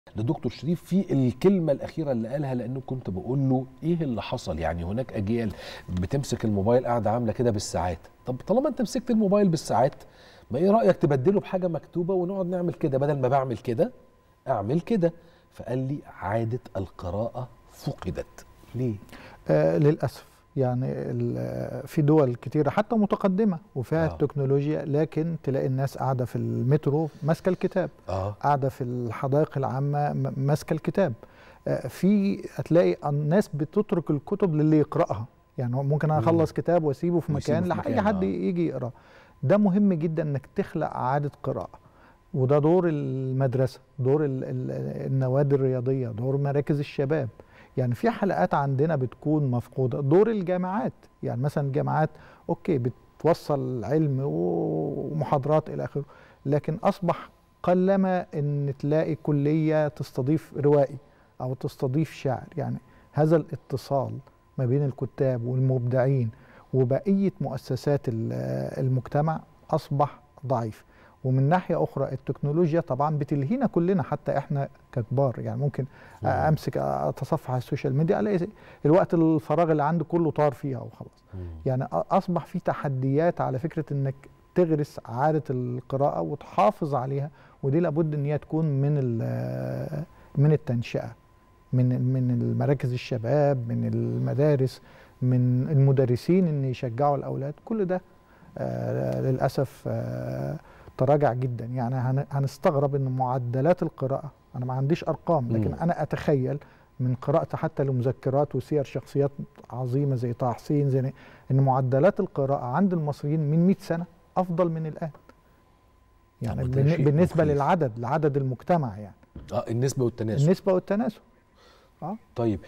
لدكتور شريف في الكلمة الأخيرة اللي قالها لأنه كنت بقول له إيه اللي حصل يعني هناك أجيال بتمسك الموبايل قاعدة عاملة كده بالساعات طب طالما أنت مسكت الموبايل بالساعات ما إيه رأيك تبدله بحاجة مكتوبة ونقعد نعمل كده بدل ما بعمل كده أعمل كده فقال لي عادة القراءة فقدت ليه؟ آه للأسف يعني ال- في دول كتيرة حتى متقدمة وفيها آه. التكنولوجيا لكن تلاقي الناس قاعدة في المترو ماسكة الكتاب آه قاعدة في الحدائق العامة م- ماسكة الكتاب آه، في هتلاقي الناس بتترك الكتب للي يقرأها يعني هو ممكن انا مم. اخلص كتاب واسيبه في ويسيبه مكان في لاي مكان، حد آه. يجي يقراه ده مهم جدا انك تخلق عادة قراءة وده دور المدرسة دور ال- ال- النوادي الرياضية دور مراكز الشباب يعني في حلقات عندنا بتكون مفقودة دور الجامعات يعني مثلا الجامعات اوكي بتوصل علم و- ومحاضرات الى اخره لكن اصبح قلما ان تلاقي كلية تستضيف روائي او تستضيف شاعر يعني هذا الاتصال ما بين الكتاب والمبدعين وبقية مؤسسات ال- المجتمع أصبح ضعيف ومن ناحية أخرى التكنولوجيا طبعا بتلهينا كلنا حتى إحنا ككبار يعني ممكن مم. أمسك أتصفح على السوشيال ميديا ألاقي الوقت الفراغ اللي عندي كله طار فيها وخلاص مم. يعني أ- أصبح في تحديات على فكرة إنك تغرس عادة القراءة وتحافظ عليها ودي لابد إن هي تكون من ال- من التنشئة من من المراكز الشباب من المدارس من المدرسين ان يشجعوا الاولاد كل ده آه للاسف آه تراجع جدا يعني هن- هنستغرب ان معدلات القراءه انا ما عنديش ارقام لكن مم. انا اتخيل من قراءتي حتى لمذكرات وسير شخصيات عظيمه زي طه حسين زي ان معدلات القراءه عند المصريين من 100 سنه افضل من الان يعني طب ده بالن- شيء بالنسبه مخيف. للعدد لعدد المجتمع يعني آه النسبة والتناسب النسبه والتناسب طيب